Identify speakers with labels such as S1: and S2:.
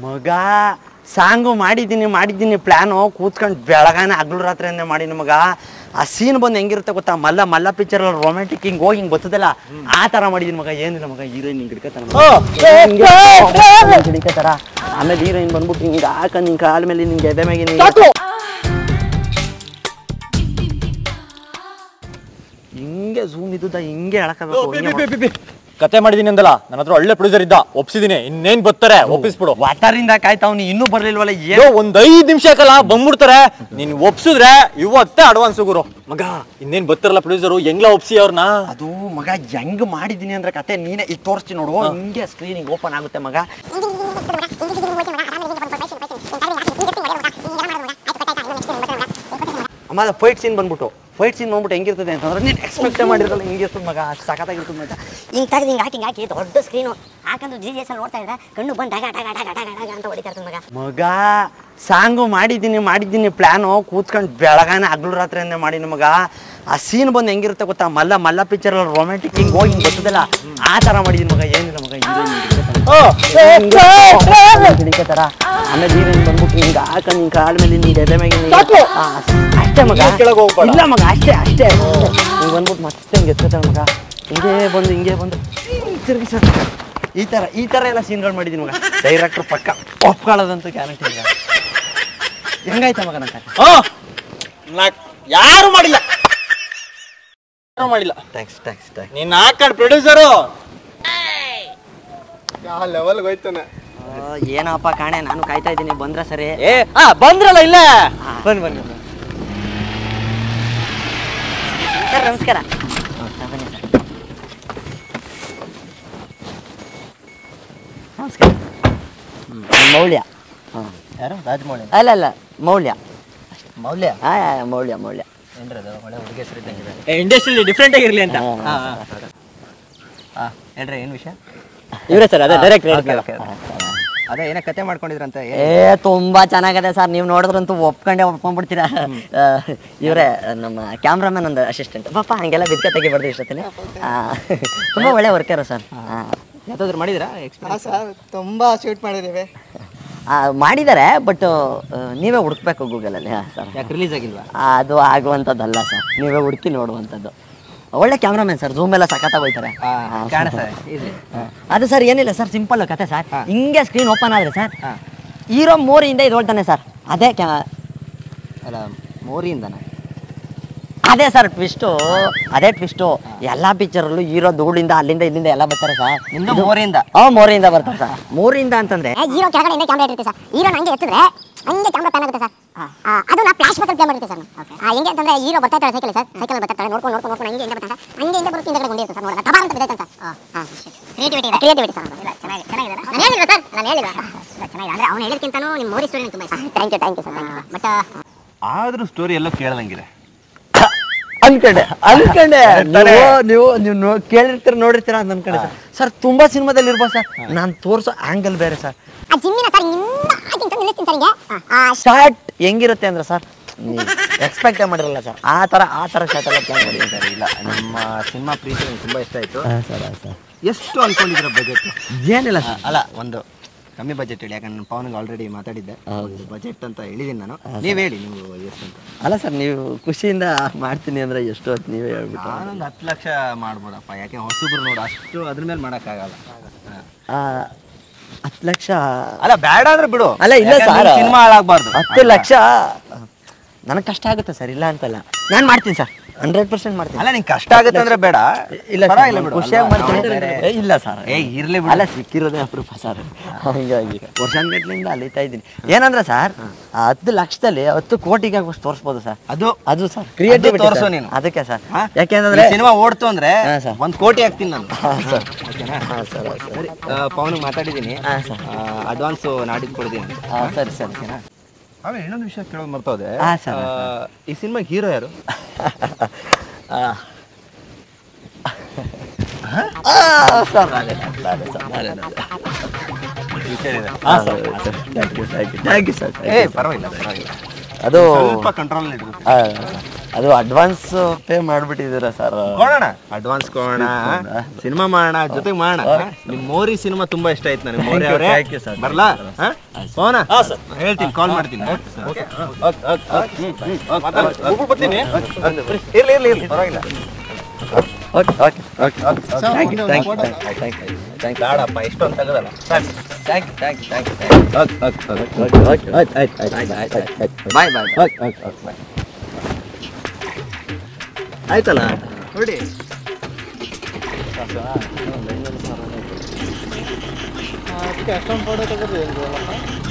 S1: ಮಗ ಸಾಂಗು ಮಾಡಿದ್ದೀನಿ ಮಾಡಿದ್ದೀನಿ ಪ್ಲ್ಯಾನು ಕೂತ್ಕೊಂಡು ಬೆಳಗಾನ ಹಗ್ಲು ರಾತ್ರಿಯಿಂದ ಮಾಡೀನಿ ಮಗ ಆ ಸೀನ್ ಬಂದು ಹೆಂಗಿರುತ್ತೆ ಗೊತ್ತಾ ಮಲ್ಲ ಮಲ್ಲ ಪಿಕ್ಚರ್ ರೊಮ್ಯಾಂಟಿಕ್ ಹಿಂಗ್ ಹೋಗಿ ಹಿಂಗ್ ಬರ್ತದಲ್ಲ ಆ ತರ ಮಾಡಿದೀನಿ ಮಗ ಏನಿಲ್ಲ ಮಗ ಹೀರೋಯಿನ್ ಹಿಂಗ್ ಹಿಡ್ಕತಾರ ಹಿಡಿಕತಾರ ಆಮೇಲೆ ಹೀರೋಯಿನ್ ಬಂದ್ಬಿಟ್ಟು ಹಿಂಗ ಹಾಕಂಡ್ ನಿನ್ ಕಾಲ ಮೇಲೆ ನಿಂಗೆ ಎದೆ ಮ್ಯಾಗೆ ನಿಂಗೆ ಹಿಂಗೆ ಝೂಮ್ ಇದ್ದ ಹಿಂಗೆ ಎಳಕಬೇಕು ಹಿಂಗೆ ಮಾಡ್-
S2: ಕತೆ ಮಾಡಿದೀನಿ ಅಂದಲ್ಲ ನನ್ನ ಹತ್ರ ಒಳ್ಳೆ ಪ್ರೊಡ್ಯೂಸರ್ ಇದ್ದ ಒಪ್ಸಿದೀನಿ ಇನ್ನೇನ್ ಬರ್ತಾರೆ ಒಪ್ಪಿಸ್ಬಿಡು
S1: ವಾಟರಿಂದ ಕಾಯ್ತಾವ್ನಿ ಇನ್ನೂ ಬರ್ಲಿಲ್ವಲ್ಲ ಏನ್
S2: ಅಯ್ಯೋ ಒಂದ್ ಐದ್ ನಿಮಿಷಕ್ಕಲ್ಲ ಬಂದ್ಬಿಡ್ತಾರೆ ನೀನ್ ಒಪ್ಸಿದ್ರೆ ಇವತ್ತೇ ಅಡ್ವಾನ್ಸ್ ಗುರು ಮಗ ಇನ್ನೇನ್ ಬರ್ತಾರಲ್ಲ ಪ್ರೊಡ್ಯೂಸರು ಹೆಂಗ್ಲ ಒಪ್ಸಿ ಅವ್ರನ್ನ
S1: ಅದು ಮಗ ಹೆಂಗ್ ಮಾಡಿದೀನಿ ಅಂದ್ರೆ ಕತೆ ನೀನೇ ಈಗ ತೋರಿಸ್ತೀನಿ ನೋಡು ಹಿಂಗೆ ಸ್ಕ್ರೀನಿಂಗ್ ಓಪನ್ ಆಗುತ್ತೆ ಮಗ ಅಮ್ಮ ಫೈಟ್ ಸೀನ್ ಬಂದ್ಬಿಟ್ಟು ಫೈಟ್ ಸೀನ್ ಬಂದ್ಬಿಟ್ಟು ಹೆಂಗಿರ್ತದೆ ಅಂತಂದ್ರೆ ನೀನು ಎಕ್ಸ್ಪೆಕ್ಟ್ ಮಾಡಿರಲ್ಲ ಹಿಂಗಿರ್ತದೆ ಮಗ ಅಷ್ಟು ಸಖತ್ತಾಗಿರ್ತದೆ ಮಗ
S3: ಹಿಂಗೆ ತೆಗ್ದು ಹಿಂಗೆ ಹಾಕಿ ಹಿಂಗೆ ಹಾಕಿ ದೊಡ್ಡ ಸ್ಕ್ರೀನು ಹಾಕಂದು ಜಿ ಜಿ ಎಸ್ ಅಲ್ಲಿ ನೋಡ್ತಾ ಇದ್ರೆ ಕಣ್ಣು ಬಂದು ಡಗ ಡಗ ಡಗ ಡಗ ಡಗ ಅಂತ ಹೊಡಿತಾ ಇರ್ತದೆ ಮಗ
S1: ಮಗ ಸಾಂಗು ಮಾಡಿದ್ದೀನಿ ಮಾಡಿದ್ದೀನಿ ಪ್ಲ್ಯಾನು ಕೂತ್ಕೊಂಡು ಬೆಳಗಾನ ಹಗ್ಲು ರಾತ್ರಿಯಿಂದ ಮಾಡೀನಿ ಮಗ ಆ ಸೀನ್ ಬಂದು ಹೆಂಗಿರುತ್ತೆ ಗೊತ್ತಾ ಮಲ್ಲ ಮಲ್ಲ ಪಿಕ್ಚರ್ ರೊಮ್ಯಾಂಟಿಕ್ ಹಿಂಗ್ ಹೋಗಿ ಹಿಂಗ್ ಬರ್ತದಲ್ಲ ಆ ತರ ಮಾಡಿದೀನಿ ಮಗ ಏನಿಲ್ಲ ಮಗ ಹೀರೋಯಿನ್ ಹಿಡಿಕತಾರ ಆಮೇಲೆ ಹೀರೋಯಿನ್ ಬಂದ್ಬಿಟ್ಟು ಹಿಂಗ ಹಾಕಂಡ್ ನಿನ್ ಕಾಲ ಮೇಲೆ ನಿನ್ ಎದೆ ಮ್ಯಾಗೆ ನಿಂಗೆ- ಆ, ಅಷ್ಟೇ ಮಗ
S2: ನೀನ್ ಕೆಳಗ್ ಹೋಗ್ಬೇಡ.
S1: ಇಲ್ಲ ಮಗ ಅಷ್ಟೇ ಅಷ್ಟೇ ಹಿಂಗ್ ಬಂದ್ಬಿಟ್ಟು ಮತ್ತೆ ಹಿಂಗೆ ಎತ್ಕೊತಾರ ಮಗ ಹಿಂಗೆ ಬಂದು ಹಿಂಗೆ ಬಂದು ಹಿಂಗ್ ತಿರ್ಗಿ ಸರ್ ಈ ತರ ಈ ತರ ಎಲ್ಲ ಸೀನ್ಗಳು ಮಾಡಿದೀನಿ ಮಗ ಡೈರೆಕ್ಟರ್ ಪಕ್ಕ ಒಪ್ಕೊಳ್ಳೋದಂತೂ ಗ್ಯಾರಂಟಿ ಇಲ್ಲ ಹೆಂಗಾಯ್ತ ಮಗ ನನ್ನ ಕತೆ
S2: ಹಾ ನಾಕ್ ಯಾರು ಮಾಡಿಲ್ಲ ಯಾರು ಮಾಡಿಲ್ಲ
S1: ಥ್ಯಾಂಕ್ಸ್ ಥ್ಯಾಂಕ್ಸ್ ಥ್ಯಾಂಕ್ಸ್
S2: ನೀನ್ ಹಾಕಡ್ ಪ್ರೊಡ್ಯೂಸರು
S4: ಯಾವ ಲೆವೆಲ್ಗೆ ಹೋಯ್ತಾನೆ
S1: ಏನಪ್ಪ ಕಾಣೆ ನಾನು ಕಾಯ್ತಾ ಇದ್ದೀನಿ ಬಂದ್ರೆ ಸರಿ
S2: ಏ ಆ ಬಂದ್ರಲ್ಲ ಇಲ್ಲ
S1: ಬನ್ನಿ ಬನ್ನಿ
S3: ಸರ್ ನಮಸ್ಕಾರ
S1: ಬನ್ನಿ ಸರ್ ನಮಸ್ಕಾರ ಮೌಲ್ಯ ಹಾಂ
S2: ಯಾರು ರಾಜಮೌಳಿ
S1: ಅಲ್ಲ ಅಲ್ಲ ಮೌಲ್ಯ
S2: ಮೌಲ್ಯ
S1: ಹಾಂ ಮೌಲ್ಯ ಮೌಲ್ಯ
S2: ಇಂಡಸ್ಟ್ರಿಯಲ್ಲಿ ಡಿಫ್ರೆಂಟ್ ಆಗಿರ್ಲಿ ಅಂತ
S4: ಹಾ ಹೇಳ್ರಿ ಏನ್ ವಿಷಯ
S2: ಇವರೇ ಸರ್ ಅದೇ ಡೈರೆಕ್ಟ್
S4: Okay, okay, ಅದೇ ಏನೋ ಕತೆ ಮಾಡ್ಕೊಂಡಿದ್ರಂತ
S1: ಏ ತುಂಬಾ ಚೆನ್ನಾಗಿದೆ ಸರ್ ನೀವು ನೋಡಿದ್ರಂತೂ ಒಪ್ಕೊಂಡೆ ಒಪ್ಕೊಂಡ್ಬಿಡ್ತೀರಾ ಇವರೇ ನಮ್ಮ ಕ್ಯಾಮ್ರಾಮನ್ ಒಂದು ಅಸಿಸ್ಟೆಂಟ್ ಪಾಪ ಹಂಗೆಲ್ಲ ಬಿದ್ಕ ತೆಗಿಬಾರ್ದು ಇಷ್ಟೊತ್ತಿನ ತುಂಬಾ ಒಳ್ಳೆ ವರ್ಕರ್ ಸರ್
S4: ಯಾವ್ದಾದ್ರು ಮಾಡಿದ್ರಾ ಎಕ್ಸ್ಪೀರಿಯನ್ಸ್
S5: ಸರ್ ತುಂಬಾ ಶೂಟ್ ಮಾಡಿದ್ದೀವಿ
S1: ಮಾಡಿದ್ದಾರೆ ಬಟ್ ನೀವೇ ಹುಡುಕ್ಬೇಕು ಗೂಗಲಲ್ಲಿ ಹಾಂ ಸರ್
S4: ಯಾಕೆ ರಿಲೀಸ್ ಆಗಿಲ್ವಾ
S1: ಅದು ಆಗುವಂಥದ್ದಲ್ಲ ಸರ್ ನೀವೇ ಹುಡುಕಿ ನೋಡುವಂಥದ್ದು ಒಳ್ಳೆ ಕ್ಯಾಮ್ರಾಮನ್ ಸರ್ ಝೂಮ್ ಎಲ್ಲ ಸಖತ್ತಾಗಿ ಹೋಯ್ತಾರೆ
S4: ಹಾ,
S1: ಹಾ,
S4: ಕಾಣಿಸ್ತದೆ ಈಸಿ
S1: ಅದು ಸರ್ ಏನಿಲ್ಲ ಸರ್ ಸಿಂಪಲ್ ಕತೆ ಸರ್
S4: ಹಾ.
S1: ಹಿಂಗೆ ಸ್ಕ್ರೀನ್ ಓಪನ್ ಆದ್ರೆ ಸರ್
S4: ಹಾ.
S1: ಹೀರೋ ಮೋರಿಯಿಂದ ಇದು ಹೊಳ್ತಾನೆ ಸರ್ ಅದೇ ಕ್ಯಾ
S4: ಅಲ್ಲ ಮೋರಿಯಿಂದನ
S1: ಅದೇ ಸರ್ ಟ್ವಿಸ್ಟು ಅದೇ ಟ್ವಿಸ್ಟು ಎಲ್ಲ ಪಿಕ್ಚರಲ್ಲೂ ಹೀರೋ ಧೂಳಿಂದ ಅಲ್ಲಿಂದ ಇಲ್ಲಿಂದ ಎಲ್ಲ ಬರ್ತಾರೆ ಸರ್
S4: ನಿಮ್ದು ಮೋರಿಯಿಂದ
S1: ಹಾಂ ಮೋರಿಯಿಂದ ಬರ್ತಾರೆ ಸರ್ ಮೋರಿಯಿಂದ ಅಂತಂದ್ರೆ
S3: ಹೀರೋ ಕೆಳಗಡೆಯಿಂದ ಕ್ಯಾಮ್ರಾ ಇಟ್ಟಿರ್ತೀವಿ ಸರ್ ಹೀರೋ ಹಂಗೆ ಎತ್ತಿದ್ರೆ ಹಂಗೆ ಕ್ಯಾಮ್ರಾ ಪ್ಯಾನ್ ಆಗುತ್ತೆ ಸರ್ ಆ, ಅದು ನಾ ಫ್ಲಾಶ್ ಬ್ಯಾಕ್ ಪ್ಲೇ ಮಾಡಿರ್ತೀವಿ ಸರ್ ಆ, ಹೆಂಗೆ ಅಂತಂದ್ರೆ ಹೀರೋ ಬರ್ತಾ ಇರ್ತಾರೆ ಸೈಕಲ್ ಸರ್ ಸೈಕಲ್ ಬರ್ತಾ ಇರ್ತಾರೆ ನೋಡ್ಕೊಂಡು ನೋಡ್ಕೊಂಡು ನೋಡ್ಕೊಂಡು ಹಂಗೆ ಹಿಂದೆ ಬರ್ತಾರೆ ಸರ್ ಹಂಗೆ ಹಿಂದೆ ಬರುತ್ತೆ ಹಿಂದೆ ಕೊಂಡಿರುತ್ತೆ ಸರ್ ನೋಡೋಣ ಕಬಾರ್ ಅಂತ ಬಿದ್ದೈತೆ ಸರ್ ಕ್ರಿಯೇಟಿವಿಟಿ ಕ್ರಿಯೇಟಿವಿಟಿ ಸರ್ ಇಲ್ಲ ಚೆನ್ನಾಗಿ ಚೆನ್ನಾಗಿದೆ ನಾನು ಹೇಳಿಲ್ಲ ಸರ್ ನಾನು ಹೇಳಿಲ್ಲ ಇಲ್ಲ ಚೆನ್ನಾಗಿದೆ ಅಂದ್ರೆ ಅವ್ನು ಹೇಳಿದ್ಕಿಂತನೂ ನಿಮ್ಮ ಮೋರಿ ಸ್ಟೋರಿ ತುಂಬ ಇಷ್ಟ thank you thank you sir but
S6: ಆದ್ರೂ ಸ್ಟೋರಿ ಎಲ್ಲೋ ಕೇಳದಂಗಿದೆ
S1: ಅನ್ಕಂಡೆ ಅನ್ಕಂಡೆ ನೀವು ನೀವು ನೀವು ನೋ- ಕೇಳಿರ್ತೀರ ನೋಡಿರ್ತೀರ ಅಂತ ಅನ್ಕಂಡೆ ಸರ್ ಸರ್ ತುಂಬಾ ಸಿನಿಮಾದಲ್ಲಿ ಇರ್ಬೋದು ಸರ್ ನಾನು ತೋರಿಸೋ ಆಂಗಲ್ ಬೇರೆ ಸರ್
S3: ಆ ಜಿಮ್ಮಿನ ಸರ್ ಇನ್ನ ಹಾಕಿ ನಿಲ್ಲಿಸ್ತೀನಿ ಸರ್ ಹಿಂಗೆ ಆ,
S1: ಶಾರ್ಟ್ ಹೆಂಗಿರುತ್ತೆ ಅಂದ್ರೆ ಸರ್ ಎಕ್ಸ್ಪೆಕ್ಟ್ ಮಾಡಿರಲ್ಲ ಸರ್ ಆ ಥರ ಆ ಥರ ಶಾರ್ಟ್ ಎಲ್ಲ ಪ್ಲಾನ್ ಮಾಡಿದ್ದೀನಿ ಸರ್
S6: ಇಲ್ಲ ನಮ್ಮ ಸಿನಿಮಾ ಪ್ರೀತಿ ನಂಗೆ ತುಂಬಾ ಇಷ್ಟ ಆಯ್ತು
S1: ಸರ್ ಸರ್
S6: ಎಷ್ಟು ಅನ್ಕೊಂಡಿದ್ರ ಬಜೆಟ್
S1: ಏನಿಲ್ಲ ಸರ್
S6: ಅಲ್ಲ ಒಂದು ಕಮ್ಮಿ ಬಜೆಟ್ ಹೇಳಿ ಯಾಕಂದ್ರೆ ನಾನು ಪವನ್ಗೆ ಆಲ್ರೆಡಿ ಮಾತಾಡಿದ್ದೆ ಬಜೆಟ್ ಅಂತ ಹೇಳಿದ್ದೀನಿ ನಾನು ನೀವ್ ಹೇಳಿ ನೀವು ಎಷ್ಟು ಅಂತ
S1: ಅಲ್ಲ ಸರ್ ನೀವು ಖುಷಿಯಿಂದ ಮಾಡ್ತೀನಿ ಅಂದ್ರೆ ಎಷ್ಟು ಹೊತ್ತು ನೀವೇ ಹೇಳ್ಬಿಟ್ಟು
S6: ನಾನೊಂದು ಹತ್ತು ಲಕ್ಷ ಮಾಡ್ಬೋದಪ್ಪ ಯಾಕೆ ಹೊಸಬ್ರು ನೋಡು ಅಷ್ಟು ಅದ್ರ ಮೇಲೆ ಮಾಡೋಕ್ಕಾಗಲ್ಲ
S1: ಆ, ಹತ್ತು ಲಕ್ಷ
S6: ಅಲ್ಲ ಬೇಡ ಅಂದ್ರೆ ಬಿಡು
S1: ಅಲ್ಲ ಇಲ್ಲ ಸರ್
S6: ಸಿನಿಮಾ ಹಾಳಾಗ್ಬಾರ್ದು
S1: ಹತ್ತು ಲಕ್ಷ ನನಗೆ ಕಷ್ಟ ಆಗುತ್ತೆ ಸರ್ ಇಲ್ಲ ಅಂತಲ್ಲ ನಾನು ಮಾಡ್ತೀನಿ ಸರ್ ಹಂಡ್ರೆಡ್ ಪರ್ಸೆಂಟ್ ಮಾಡ್ತೀನಿ
S6: ಅಲ್ಲ ನಿಂಗೆ ಕಷ್ಟ ಆಗುತ್ತೆ ಅಂದ್ರೆ ಬೇಡ
S1: ಇಲ್ಲ ಸರ್,
S6: ಪರವಾಗಿಲ್ಲ
S1: ನಾನು
S6: ಬಿಡು.
S1: ಖುಷಿಯಾಗಿ
S6: ಅಲ್ವಾ?
S1: ಮಾಡ್ತೀನಿ
S6: ನಾವು ಬೇರೆ-
S1: ಏ, ಇಲ್ಲ ಸರ್
S6: ಏ ಇರ್ಲಿ ಬಿಡು.
S1: ಅಲ್ಲ ಸಿಕ್ಕಿರೋದೇ ಅಪರೂಪ ಸರ್ ಹಂಗಾಗಿ ವರ್ಷಾನ್ಗಟ್ಲಿಂದ ಅಲಿತಾ ಇದ್ದೀನಿ ಏನಂದ್ರೆ ಸರ್ ಆ ಹತ್ತು ಲಕ್ಷದಲ್ಲಿ ಹತ್ತು ಕೋಟಿಗೆ ಆಗುವಷ್ಟು ತೋರಿಸ್ಬೋದು ಸರ್
S6: ಅದು
S1: ಅದು ಸರ್ ಕ್ರಿಯೇಟಿವ್
S6: ತೋರ್ಸು ನೀನು.
S1: ಅದಕ್ಕೆ ಸರ್
S6: ಹಾ?
S1: ಯಾಕೆಂದ್ರೆ
S6: ಸಿನಿಮಾ ಓಡ್ತು ಅಂದ್ರೆ
S1: ಹಾ, ಸರ್.
S6: ಒಂದ್ ಕೋಟಿ ಹಾಕ್ತೀನಿ ನಾನು
S1: ಹಾಂ ಸರ್
S6: ಓಕೆನಾ
S1: ಹಾಂ ಸರ್ ಹಾಂ ಸರ್
S6: ಸರಿ ಪವನ್ಗೆ ಮಾತಾಡಿದ್ದೀನಿ
S1: ಹಾಂ ಸರ್
S6: ಅಡ್ವಾನ್ಸ್ ನಾಡಿದ್ದು ಕೊಡ್ತೀನಿ
S1: ಹಾಂ ಸರಿ ಸರಿ ಸರ್
S6: ಆಮೇಲೆ ಇನ್ನೊಂದು ವಿಷಯ ಕೇಳೋದು ಮರ್ತೋದೆ
S1: ಹಾ, ಸರ್,
S6: ಆ, ಈ ಸಿನಿಮಾಗೆ ಹೀರೋ ಯಾರು
S1: ಸರ್ ನಾನೇ ನಾನೇ ಸರ್ ನಾನೇ ನಾನೇ thank you thank you thank you sir
S6: ಏ ಪರವಾಗಿಲ್ಲ ಪರವಾಗಿಲ್ಲ
S1: ಅದು
S6: ಸ್ವಲ್ಪ ಕಂಟ್ರೋಲ್ ಇಡ್ಬೇಕು
S1: ಆ, ಅದು ಅಡ್ವಾನ್ಸ್ ಪೇ ಮಾಡ್ಬಿಟ್ಟಿದ್ದೀರಾ ಸರ್
S6: ಕೊಡೋಣ ಅಡ್ವಾನ್ಸ್ ಕೊಡೋಣ ಸಿನಿಮಾ ಮಾಡೋಣ ಜೊತೆಗೆ ಮಾಡೋಣ ನಿಮ್ ಮೋರಿ ಸಿನಿಮಾ ತುಂಬಾ ಇಷ್ಟ ಆಯ್ತು ನನಗೆ ಮೋರಿ ಅವರೇ
S1: Thank you, sir.
S6: ಬರ್ಲಾ ಹಾ? ಹೋಗೋಣ
S2: ಹಾ ಸರ್
S6: ಹೇಳ್ತೀನಿ ಕಾಲ್ ಮಾಡ್ತೀನಿ ಬರ್ತೀನಿ ಇರ್ಲಿ ಇರ್ಲಿ ಇರ್ಲಿ ಪರವಾಗಿಲ್ಲ
S1: okay okay okay thank you thank you thank you thank you
S6: ಬೇಡಪ್ಪ ಇಷ್ಟೊಂದು ತೆಗದಲ್ಲ
S1: thank you thank you thank you okay okay okay okay ಆಯ್ತು ಆಯ್ತು ಆಯ್ತು ಆಯ್ತು ಆಯ್ತು
S4: bye bye
S1: okay okay okay bye
S6: ಆಯ್ತಲ್ಲ ನೋಡಿ
S5: ಅದಕ್ಕೆ ಅಷ್ಟೊಂದು ಫೋಟೋ ತೆಗೆದು